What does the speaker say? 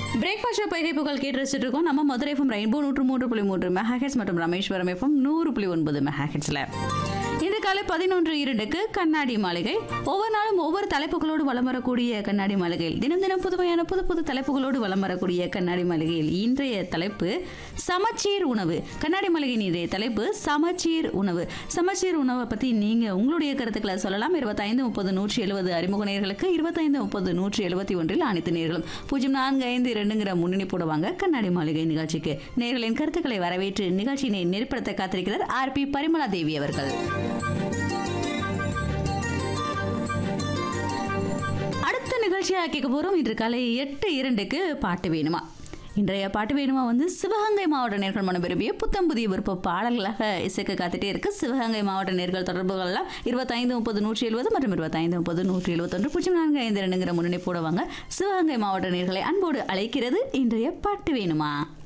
breakfast பைகை புகழ் கேட்டு ரசிச்சுட்டு இருக்கோம் நம்ம மதுரை எஃப்எம் ரெயின்போ நூற்று மூன்று புள்ளி மூன்று மெகாஹெட்ஸ் மற்றும் ரமேஸ்வரம் எஃப்எம் நூறு புள்ளி ஒன்பது மெகாஹெட்ஸ்ல இன்று காலை பதினொன்று இரண்டுக்கு கண்ணாடி மாளிகை ஒவ்வொரு நாளும் ஒவ்வொரு தலைப்புகளோடு வலம் வரக்கூடிய கண்ணாடி மாளிகையில் தினம் தினம் புதுமையான புது புது தலைப்புகளோடு வலம் வரக்கூடிய கண்ணாடி மாளிகையில் இன்றைய தலைப்பு சமச்சீர் உணவு கண்ணாடி மாளிகையின் இன்றைய தலைப்பு சமச்சீர் உணவு சமச்சீர் உணவை பற்றி நீங்கள் உங்களுடைய கருத்துக்களை சொல்லலாம் இருபத்தைந்து முப்பது நூற்றி எழுபது அறிமுக நேர்களுக்கு இருபத்தைந்து முப்பது நூற்றி எழுபத்தி ஒன்றில் அனைத்து நேர்களும் பூஜ்ஜியம் நான்கு ஐந்து இரண்டுங்கிற முன்னணி போடுவாங்க கண்ணாடி மாளிகை நிகழ்ச்சிக்கு நேர்களின் கருத்துக்களை வரவேற்று நிகழ்ச்சியினை நெருப்படுத்த காத்திருக்கிறார் ஆர் பி பரிமளா தேவி அவர்கள் அடுத்த நிகழ்ச்சியாக கேட்க போகிறோம் இன்று காலை எட்டு இரண்டுக்கு பாட்டு வேணுமா இன்றைய பாட்டு வேணுமா வந்து சிவகங்கை மாவட்ட நேர்கள் மனம் விரும்பிய புத்தம் புதிய விருப்ப பாடல்களாக இசைக்க காத்துட்டே இருக்கு சிவகங்கை மாவட்ட நேர்கள் தொடர்புகள்லாம் இருபத்தைந்து முப்பது நூற்றி எழுபது மற்றும் இருபத்தைந்து முப்பது நூற்றி எழுபத்தொன்று பூஜ்ஜியம் நான்கு ஐந்து ரெண்டுங்கிற முன்னணி போடுவாங்க சிவகங்கை மாவட்ட நேர்களை அன்போடு அழைக்கிறது இன்றைய பாட்டு வேணுமா